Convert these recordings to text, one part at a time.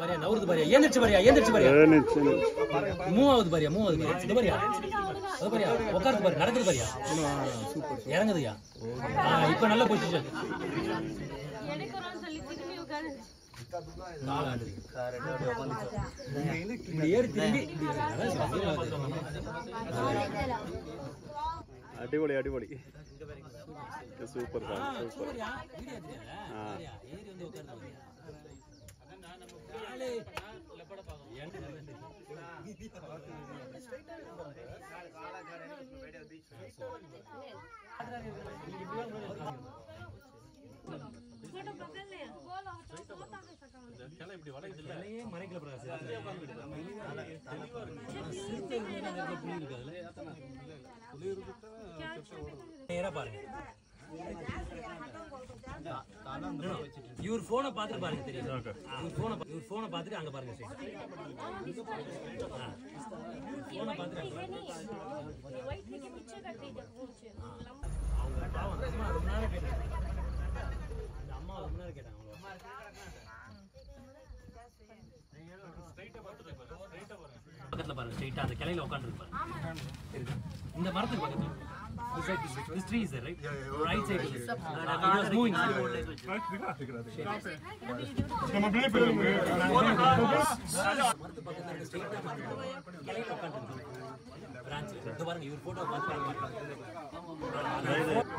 பாரியா நவருது பாரியா ஏந்திரிச்சு பாரியா ஏந்திரிச்சு பாரியா ஏனிச்சு மூவாவது பாரியா மூவாவது பாரியா இது பாரியா அது பாரியா உட்காருது பாரு நடக்குது பாரியா இறங்குதுயா ஆ, இப்ப நல்ல பொசிஷன் எடுக்கிறோம்னு சொல்லி திரும்பி உட்காந்து நாலாண்டு இப்படி ஏறி திரும்பி இப்படி அடிபொலி அடிபொலி சூப்பர் ஆ, தான் சூப்பர் சூப்பர்யா. வீடியோ எடுத்தியா? ஆ. பாரியா, ஏறி வந்து உட்காருது பாரியா. ஆளு. फोटो पकड़ ले बोलो तो फोटो के सकते தலையே மறைக்கல பிரகாஷ். சிறுத்தை இருந்தா இந்த இடத்துல புலி இருக்காதுல்ல? நேரா பாருங்க இவர் போனை பார்த்துட்டு பாருங்க தெரியும் இவர் போனை இவர் போனை பார்த்துட்டு அங்க பாருங்க சரி போனை பார்த்துட்டு அங்க பாருங்க. वाइट के पीछे कर दीजिए पूछे அவங்க பாவம் அம்மா ரொம்ப நேரம் கேட்டாங்க இந்த அம்மா ரொம்ப நேரம் கேட்டாங்க பக்கத்துல பாருங்க ஸ்ட்ரைட்டா அந்த கிளையில உட்கார்ந்து பாருங்க இந்த மரத்துக்கு பக்கத்துல This side, this, this tree is there, right? Right side is it. Uh, it was moving. மரத்து பக்கத்துல இருக்க straight ஆ மரத்து கிளையில உட்கார்ந்து பிரான்ச் இந்த பாருங்க இவர் போட்டோ பார்த்து பாருங்க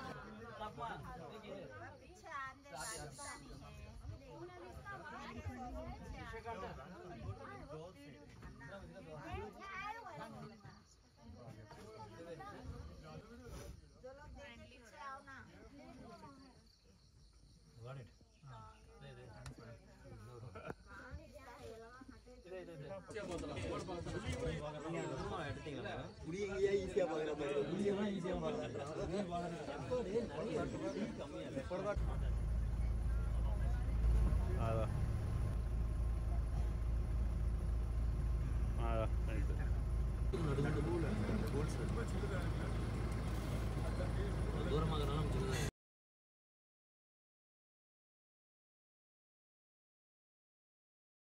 Got it. அதான் அதான் ரைட்டு